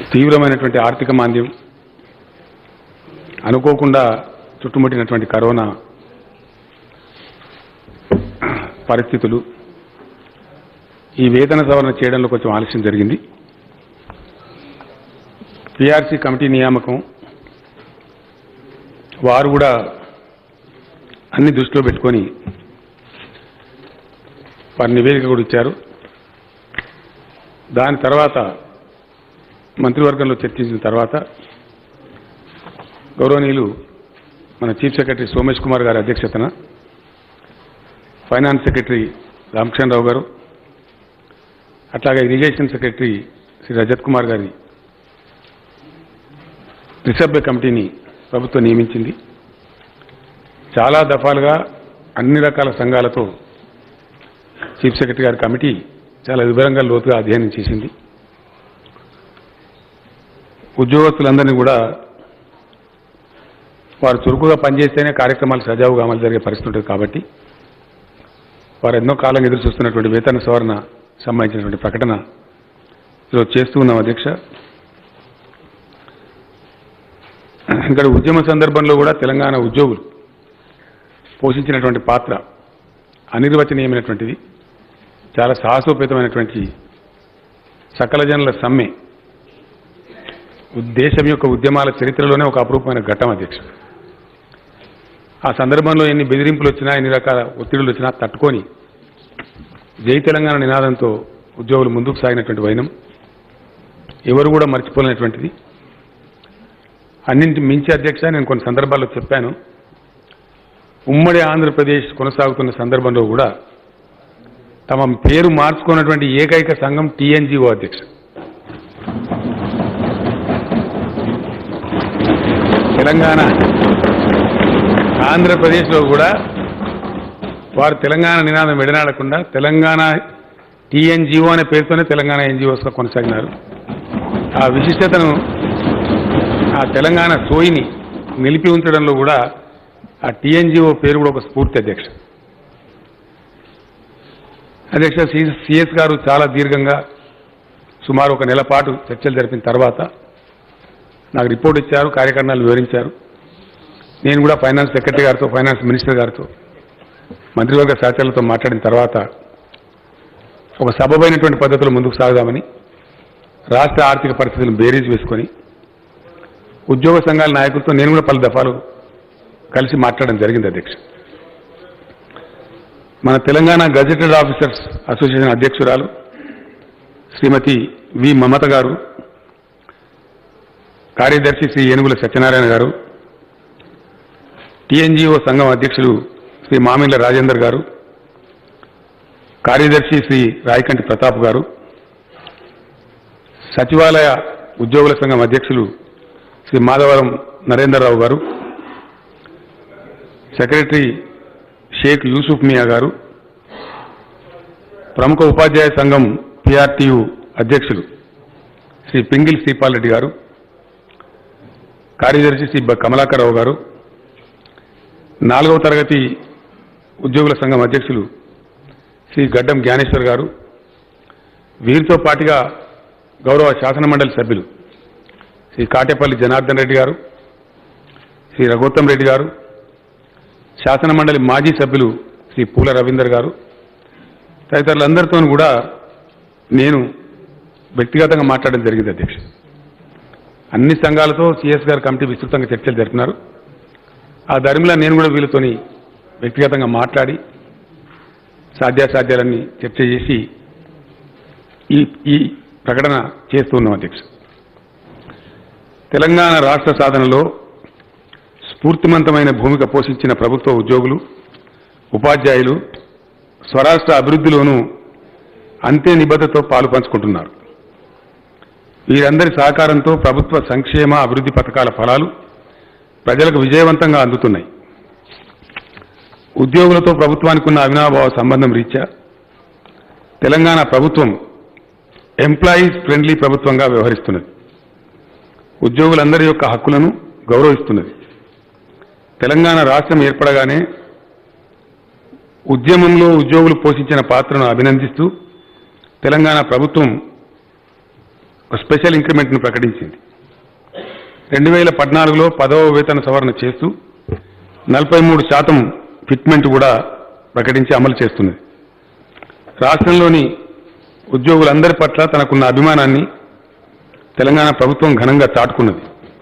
తీవ్రమైనటువంటి ఆర్థిక మాంద్యం అనుకోకుండా చుట్టుముట్టినటువంటి కరోనా పరిస్థితులు ఈ వేతన సవరణ చేయడంలో కొంచెం ఆలస్యం జరిగింది పిఆర్సీ కమిటీ నియామకం వారు కూడా అన్ని దృష్టిలో పెట్టుకొని వారి నివేదిక కూడా ఇచ్చారు దాని తర్వాత మంత్రివర్గంలో చర్చించిన తర్వాత గౌరవనీయులు మన చీఫ్ సెక్రటరీ సోమేష్ కుమార్ గారి అధ్యక్షతన ఫైనాన్స్ సెక్రటరీ రామకృష్ణరావు గారు అట్లాగే ఇరిగేషన్ సెక్రటరీ శ్రీ రజత్ కుమార్ గారి త్రిసభ్య కమిటీని ప్రభుత్వం నియమించింది చాలా దఫాలుగా అన్ని రకాల సంఘాలతో చీఫ్ సెక్రటరీ గారి కమిటీ చాలా వివరంగా లోతుగా అధ్యయనం చేసింది ఉద్యోగస్తులందరినీ కూడా వారు చురుకుగా పనిచేస్తేనే కార్యక్రమాలు సజావుగా అమలు జరిగే పరిస్థితి ఉంటుంది కాబట్టి వారు ఎన్నో కాలం ఎదురు చూస్తున్నటువంటి వేతన సవరణ సంబంధించినటువంటి ప్రకటన ఈరోజు చేస్తూ ఉన్నాం అధ్యక్ష ఇక్కడ ఉద్యమ సందర్భంలో కూడా తెలంగాణ ఉద్యోగులు పోషించినటువంటి పాత్ర అనిర్వచనీయమైనటువంటిది చాలా సాహసోపేతమైనటువంటి సకల జనుల సమ్మె దేశం యొక్క ఉద్యమాల చరిత్రలోనే ఒక అపరూపమైన ఘట్టం అధ్యక్ష ఆ సందర్భంలో ఎన్ని బెదిరింపులు వచ్చినా ఎన్ని రకాల ఒత్తిడులు వచ్చినా తట్టుకొని జై తెలంగాణ నినాదంతో ఉద్యోగులు ముందుకు సాగినటువంటి వైనం ఎవరు కూడా మర్చిపోలేనటువంటిది అన్నింటి మించి అధ్యక్ష నేను కొన్ని సందర్భాల్లో చెప్పాను ఉమ్మడి ఆంధ్రప్రదేశ్ కొనసాగుతున్న సందర్భంలో కూడా తమ పేరు మార్చుకున్నటువంటి ఏకైక సంఘం టీఎన్జిఓ అధ్యక్ష తెలంగాణ ఆంధ్రప్రదేశ్లో కూడా వారు తెలంగాణ నినాదం విడనాడకుండా తెలంగాణ టీఎన్జిఓ అనే పేరుతోనే తెలంగాణ ఎన్జిఓస్గా కొనసాగినారు ఆ విశిష్టతను ఆ తెలంగాణ సోయిని నిలిపి ఉంచడంలో కూడా ఆ టీఎన్జిఓ పేరు కూడా ఒక స్ఫూర్తి అధ్యక్ష అధ్యక్ష సిఎస్ గారు చాలా దీర్ఘంగా సుమారు ఒక నెల పాటు చర్చలు జరిపిన తర్వాత నాకు రిపోర్ట్ ఇచ్చారు కార్యక్రమాలు వివరించారు నేను కూడా ఫైనాన్స్ సెక్రటరీ గారితో ఫైనాన్స్ మినిస్టర్ గారితో మంత్రివర్గ సహచరులతో మాట్లాడిన తర్వాత ఒక సబబైనటువంటి పద్ధతిలో ముందుకు సాగుదామని రాష్ట్ర ఆర్థిక పరిస్థితులను బేరీజ్ వేసుకొని ఉద్యోగ సంఘాల నాయకులతో నేను కూడా పలు దఫాలు కలిసి మాట్లాడడం జరిగింది అధ్యక్ష మన తెలంగాణ గజెటెడ్ ఆఫీసర్స్ అసోసియేషన్ అధ్యక్షురాలు శ్రీమతి వి మమత గారు కార్యదర్శి శ్రీ ఏనుగుల సత్యనారాయణ గారు టీఎన్జిఓ సంఘం అధ్యక్షులు శ్రీ మామిళ్ళ రాజేందర్ గారు కార్యదర్శి శ్రీ రాయకంటి ప్రతాప్ గారు సచివాలయ ఉద్యోగుల సంఘం అధ్యక్షులు శ్రీ మాధవరం నరేందర్రావు గారు సెక్రటరీ షేక్ యూసుఫ్ మియా గారు ప్రముఖ ఉపాధ్యాయ సంఘం పిఆర్టీయు అధ్యక్షులు శ్రీ పింగిల్ శ్రీపాల్ రెడ్డి గారు కార్యదర్శి శ్రీ బ- కమలాకర్రావు గారు నాలుగవ తరగతి ఉద్యోగుల సంఘం అధ్యక్షులు శ్రీ గడ్డం జ్ఞానేశ్వర్ గారు వీరితో పాటుగా గౌరవ శాసన మండలి సభ్యులు శ్రీ కాటేపల్లి జనార్దన్ రెడ్డి గారు శ్రీ రఘోత్తం రెడ్డి గారు శాసన మండలి మాజీ సభ్యులు శ్రీ పూల రవీందర్ గారు తదితరులందరితో కూడా నేను వ్యక్తిగతంగా మాట్లాడడం జరిగింది అధ్యక్ష అన్ని సంఘాలతో సిఎస్ గారు కమిటీ విస్తృతంగా చర్చలు జరిపినారు ఆ ధర్మిలా నేను కూడా వీళ్ళతోని వ్యక్తిగతంగా మాట్లాడి సాధ్యాసాధ్యాలన్నీ చర్చ చేసి ఈ ఈ ప్రకటన చేస్తూ ఉన్నాం అధ్యక్ష తెలంగాణ రాష్ట్ర సాధనలో స్ఫూర్తిమంతమైన భూమిక పోషించిన ప్రభుత్వ ఉద్యోగులు ఉపాధ్యాయులు స్వరాష్ట్ర అభివృద్ధిలోనూ అంతే నిబద్ధతో పాలు పంచుకుంటున్నారు వీరందరి సహకారంతో ప్రభుత్వ సంక్షేమ అభివృద్ధి పథకాల ఫలాలు ప్రజలకు విజయవంతంగా అందుతున్నాయి ఉద్యోగులతో ప్రభుత్వానికి ఉన్న అవినాభావ సంబంధం రీత్యా తెలంగాణ ప్రభుత్వం ఎంప్లాయీస్ ఫ్రెండ్లీ ప్రభుత్వంగా వ్యవహరిస్తున్నది ఉద్యోగులందరి యొక్క హక్కులను గౌరవిస్తున్నది తెలంగాణ రాష్ట్రం ఏర్పడగానే ఉద్యమంలో ఉద్యోగులు పోషించిన పాత్రను అభినందిస్తూ తెలంగాణ ప్రభుత్వం ఒక స్పెషల్ ఇంక్రిమెంట్ను ప్రకటించింది రెండు వేల పద్నాలుగులో పదవ వేతన సవరణ చేస్తూ నలభై మూడు శాతం ఫిట్మెంట్ కూడా ప్రకటించి అమలు చేస్తున్నది రాష్ట్రంలోని ఉద్యోగులందరి పట్ల తనకున్న అభిమానాన్ని తెలంగాణ ప్రభుత్వం ఘనంగా చాటుకున్నది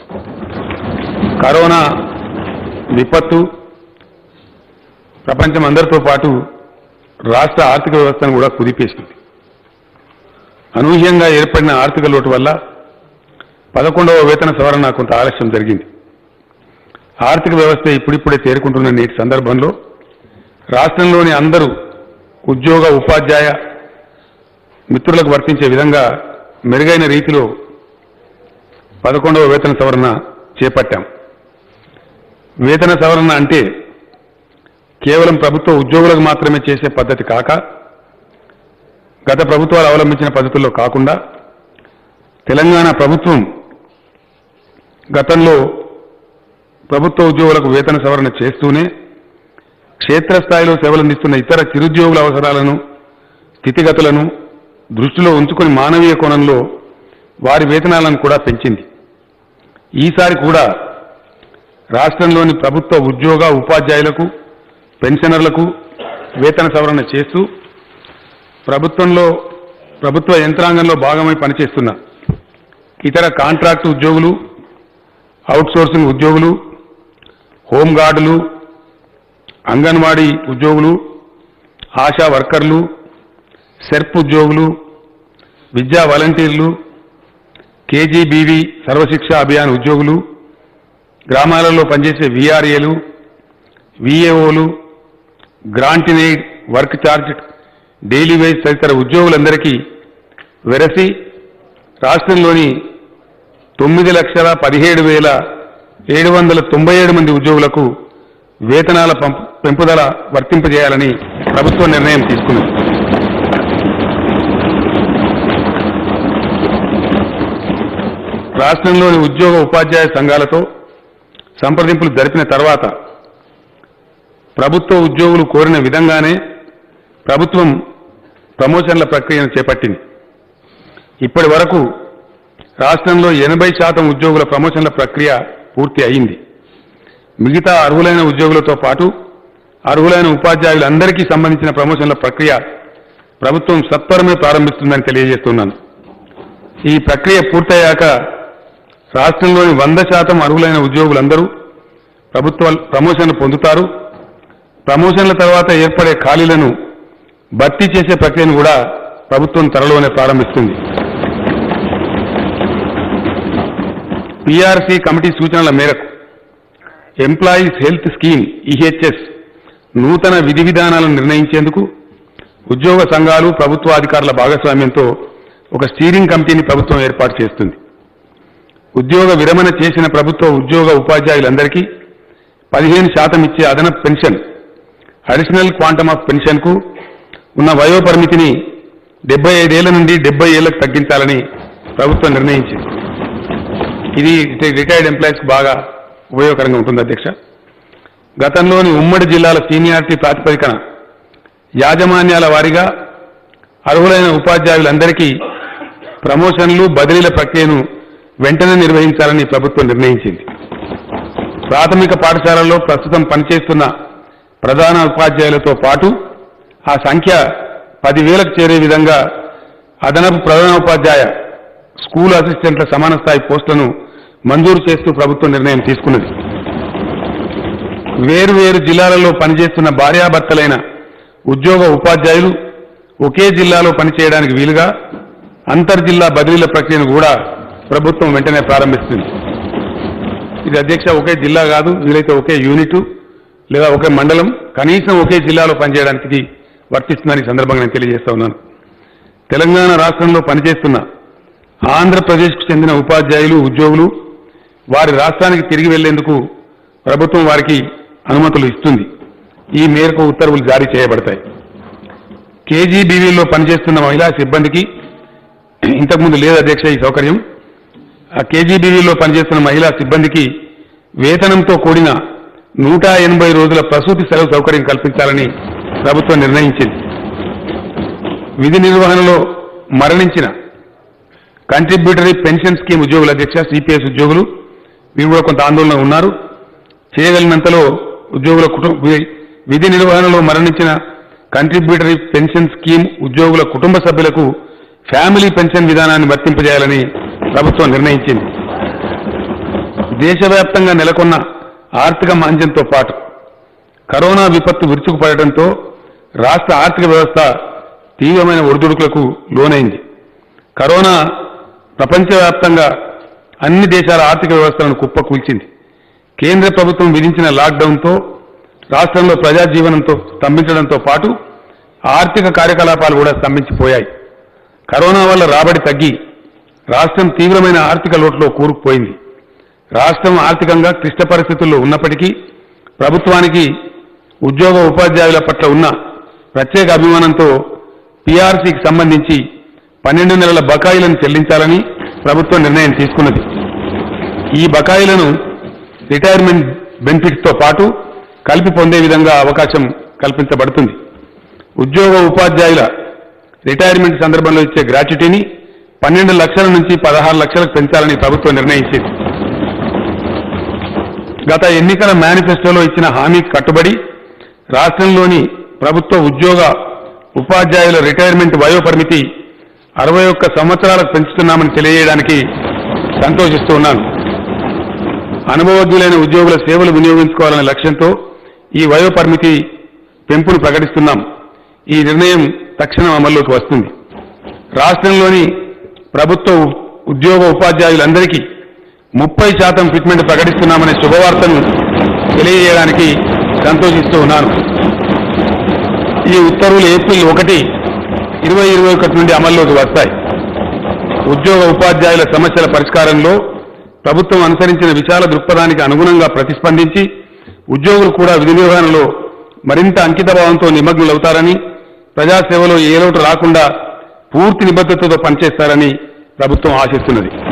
కరోనా విపత్తు ప్రపంచం అందరితో పాటు రాష్ట్ర ఆర్థిక వ్యవస్థను కూడా కుదిపేసింది అనూహ్యంగా ఏర్పడిన ఆర్థిక లోటు వల్ల పదకొండవ వేతన సవరణ కొంత ఆలస్యం జరిగింది ఆర్థిక వ్యవస్థ ఇప్పుడిప్పుడే తేరుకుంటున్న నేటి సందర్భంలో రాష్ట్రంలోని అందరూ ఉద్యోగ ఉపాధ్యాయ మిత్రులకు వర్తించే విధంగా మెరుగైన రీతిలో పదకొండవ వేతన సవరణ చేపట్టాం వేతన సవరణ అంటే కేవలం ప్రభుత్వ ఉద్యోగులకు మాత్రమే చేసే పద్ధతి కాక గత ప్రభుత్వాలు అవలంబించిన పద్ధతుల్లో కాకుండా తెలంగాణ ప్రభుత్వం గతంలో ప్రభుత్వ ఉద్యోగులకు వేతన సవరణ చేస్తూనే క్షేత్రస్థాయిలో సేవలందిస్తున్న ఇతర చిరుద్యోగుల అవసరాలను స్థితిగతులను దృష్టిలో ఉంచుకొని మానవీయ కోణంలో వారి వేతనాలను కూడా పెంచింది ఈసారి కూడా రాష్ట్రంలోని ప్రభుత్వ ఉద్యోగ ఉపాధ్యాయులకు పెన్షనర్లకు వేతన సవరణ చేస్తూ ప్రభుత్వంలో ప్రభుత్వ యంత్రాంగంలో భాగమై పనిచేస్తున్న ఇతర కాంట్రాక్టు ఉద్యోగులు అవుట్సోర్సింగ్ ఉద్యోగులు హోంగార్డులు అంగన్వాడీ ఉద్యోగులు ఆశా వర్కర్లు సెర్ప్ ఉద్యోగులు విద్యా వాలంటీర్లు కేజీబీవీ సర్వశిక్ష అభియాన్ ఉద్యోగులు గ్రామాలలో పనిచేసే వీఆర్ఏలు విఏఓలు grant in aid work charge daily wage తదితర ఉద్యోగులందరికీ వెరసి రాష్ట్రంలోని తొమ్మిది లక్షల పదిహేడు వేల ఏడు వందల తొంభై ఏడు మంది ఉద్యోగులకు వేతనాల పంపు- పెంపుదల వర్తింపజేయాలని ప్రభుత్వం నిర్ణయం తీసుకుంది రాష్ట్రంలోని ఉద్యోగ ఉపాధ్యాయ సంఘాలతో సంప్రదింపులు జరిపిన తర్వాత ప్రభుత్వ ఉద్యోగులు కోరిన విధంగానే ప్రభుత్వం ప్రమోషన్ల ప్రక్రియను చేపట్టింది ఇప్పటి వరకు రాష్ట్రంలో ఎనభై శాతం ఉద్యోగుల ప్రమోషన్ల ప్రక్రియ పూర్తి అయింది మిగతా అర్హులైన ఉద్యోగులతో పాటు అర్హులైన ఉపాధ్యాయులందరికీ సంబంధించిన ప్రమోషన్ల ప్రక్రియ ప్రభుత్వం సత్వరమే ప్రారంభిస్తుందని తెలియజేస్తున్నాను ఈ ప్రక్రియ పూర్తయ్యాక రాష్ట్రంలోని వంద శాతం అర్హులైన ఉద్యోగులందరూ ప్రభుత్వ ప్రమోషన్లు పొందుతారు ప్రమోషన్ల తర్వాత ఏర్పడే ఖాళీలను భర్తీ చేసే ప్రక్రియను కూడా ప్రభుత్వం త్వరలోనే ప్రారంభిస్తుంది పీఆర్సీ కమిటీ సూచనల మేరకు ఎంప్లాయీస్ హెల్త్ స్కీమ్ ఈహెచ్ఎస్ నూతన విధి విధానాలను నిర్ణయించేందుకు ఉద్యోగ సంఘాలు ప్రభుత్వాధికారుల భాగస్వామ్యంతో ఒక స్టీరింగ్ కమిటీని ప్రభుత్వం ఏర్పాటు చేస్తుంది ఉద్యోగ విరమణ చేసిన ప్రభుత్వ ఉద్యోగ ఉపాధ్యాయులందరికీ పదిహేను శాతం ఇచ్చే అదనపు పెన్షన్ అడిషనల్ క్వాంటమ్ ఆఫ్ పెన్షన్కు ఉన్న వయో పరిమితిని డెబ్బై ఐదేళ్ల నుండి డెబ్బై ఏళ్లకు తగ్గించాలని ప్రభుత్వం నిర్ణయించింది ఇది రిటైర్డ్ ఎంప్లాయీస్కి బాగా ఉపయోగకరంగా ఉంటుంది అధ్యక్ష గతంలోని ఉమ్మడి జిల్లాల సీనియారిటీ ప్రాతిపదికన యాజమాన్యాల వారీగా అర్హులైన ఉపాధ్యాయులందరికీ ప్రమోషన్లు బదిలీల ప్రక్రియను వెంటనే నిర్వహించాలని ప్రభుత్వం నిర్ణయించింది ప్రాథమిక పాఠశాలల్లో ప్రస్తుతం పనిచేస్తున్న ప్రధాన ఉపాధ్యాయులతో పాటు ఆ సంఖ్య పదివేలకు చేరే విధంగా అదనపు ప్రధాన ఉపాధ్యాయ స్కూల్ అసిస్టెంట్ల సమాన స్థాయి పోస్టులను మంజూరు చేస్తూ ప్రభుత్వం నిర్ణయం తీసుకున్నది వేరు వేరు జిల్లాలలో పనిచేస్తున్న భార్యాభర్తలైన ఉద్యోగ ఉపాధ్యాయులు ఒకే జిల్లాలో పనిచేయడానికి వీలుగా అంతర్జిల్లా బదిలీల ప్రక్రియను కూడా ప్రభుత్వం వెంటనే ప్రారంభిస్తుంది ఇది అధ్యక్ష ఒకే జిల్లా కాదు వీలైతే ఒకే యూనిట్ లేదా ఒకే మండలం కనీసం ఒకే జిల్లాలో పనిచేయడానికి ఇది వర్తిస్తుందని ఈ సందర్భంగా నేను తెలియజేస్తా ఉన్నాను తెలంగాణ రాష్ట్రంలో పనిచేస్తున్న ఆంధ్రప్రదేశ్కు చెందిన ఉపాధ్యాయులు ఉద్యోగులు వారి రాష్ట్రానికి తిరిగి వెళ్లేందుకు ప్రభుత్వం వారికి అనుమతులు ఇస్తుంది ఈ మేరకు ఉత్తర్వులు జారీ చేయబడతాయి కేజీబీవీలో పనిచేస్తున్న మహిళా సిబ్బందికి ఇంతకుముందు లేదు అధ్యక్ష ఈ సౌకర్యం ఆ కేజీబీవీలో పనిచేస్తున్న మహిళా సిబ్బందికి వేతనంతో కూడిన నూట ఎనభై రోజుల ప్రసూతి సెలవు సౌకర్యం కల్పించాలని ప్రభుత్వం నిర్ణయించింది విధి నిర్వహణలో మరణించిన కంట్రిబ్యూటరీ పెన్షన్ స్కీమ్ ఉద్యోగుల అధ్యక్ష సిపిఎస్ ఉద్యోగులు వీరు కూడా కొంత ఆందోళన ఉన్నారు చేయగలిగినంతలో ఉద్యోగుల కుటుంబ వి- విధి నిర్వహణలో మరణించిన కంట్రిబ్యూటరీ పెన్షన్ స్కీమ్ ఉద్యోగుల కుటుంబ సభ్యులకు ఫ్యామిలీ పెన్షన్ విధానాన్ని వర్తింపజేయాలని ప్రభుత్వం నిర్ణయించింది దేశవ్యాప్తంగా నెలకొన్న ఆర్థిక మాంద్యంతో పాటు కరోనా విపత్తు విరుచుకుపడటంతో రాష్ట్ర ఆర్థిక వ్యవస్థ తీవ్రమైన ఒడిదుడుకులకు లోనైంది కరోనా ప్రపంచవ్యాప్తంగా అన్ని దేశాల ఆర్థిక వ్యవస్థలను కుప్పకూల్చింది కేంద్ర ప్రభుత్వం విధించిన లాక్డౌన్తో రాష్ట్రంలో ప్రజా జీవనంతో స్తంభించడంతో పాటు ఆర్థిక కార్యకలాపాలు కూడా స్తంభించిపోయాయి కరోనా వల్ల రాబడి తగ్గి రాష్ట్రం తీవ్రమైన ఆర్థిక లోటులో కూరుకుపోయింది రాష్ట్రం ఆర్థికంగా క్లిష్ట పరిస్థితుల్లో ఉన్నప్పటికీ ప్రభుత్వానికి ఉద్యోగ ఉపాధ్యాయుల పట్ల ఉన్న ప్రత్యేక అభిమానంతో పీఆర్సీకి సంబంధించి పన్నెండు నెలల బకాయిలను చెల్లించాలని ప్రభుత్వం నిర్ణయం తీసుకున్నది ఈ బకాయిలను రిటైర్మెంట్ బెనిఫిట్స్తో పాటు కలిపి పొందే విధంగా అవకాశం కల్పించబడుతుంది ఉద్యోగ ఉపాధ్యాయుల రిటైర్మెంట్ సందర్భంలో ఇచ్చే గ్రాట్యుటీని పన్నెండు లక్షల నుంచి పదహారు లక్షలకు పెంచాలని ప్రభుత్వం నిర్ణయించింది గత ఎన్నికల మేనిఫెస్టోలో ఇచ్చిన హామీకి కట్టుబడి రాష్ట్రంలోని ప్రభుత్వ ఉద్యోగ ఉపాధ్యాయుల రిటైర్మెంట్ వయో పరిమితి అరవై ఒక్క సంవత్సరాలకు పెంచుతున్నామని తెలియజేయడానికి సంతోషిస్తూ ఉన్నాను అనుభవజ్ఞులైన ఉద్యోగుల సేవలు వినియోగించుకోవాలనే లక్ష్యంతో ఈ వయో పరిమితి పెంపును ప్రకటిస్తున్నాం ఈ నిర్ణయం తక్షణం అమల్లోకి వస్తుంది రాష్ట్రంలోని ప్రభుత్వ ఉ- ఉద్యోగ ఉపాధ్యాయులందరికీ ముప్పై శాతం ఫిట్మెంట్ ప్రకటిస్తున్నామనే శుభవార్తను తెలియజేయడానికి సంతోషిస్తూ ఉన్నాను ఈ ఉత్తర్వులు ఏప్రిల్ ఒకటి ఇరవై ఇరవై ఒకటి నుండి అమల్లోకి వస్తాయి ఉద్యోగ ఉపాధ్యాయుల సమస్యల పరిష్కారంలో ప్రభుత్వం అనుసరించిన విశాల దృక్పథానికి అనుగుణంగా ప్రతిస్పందించి ఉద్యోగులు కూడా విధి నిర్వహణలో మరింత అంకితభావంతో నిమగ్నులవుతారని ప్రజాసేవలో ఏ లోటు రాకుండా పూర్తి నిబద్ధతతో పనిచేస్తారని ప్రభుత్వం ఆశిస్తున్నది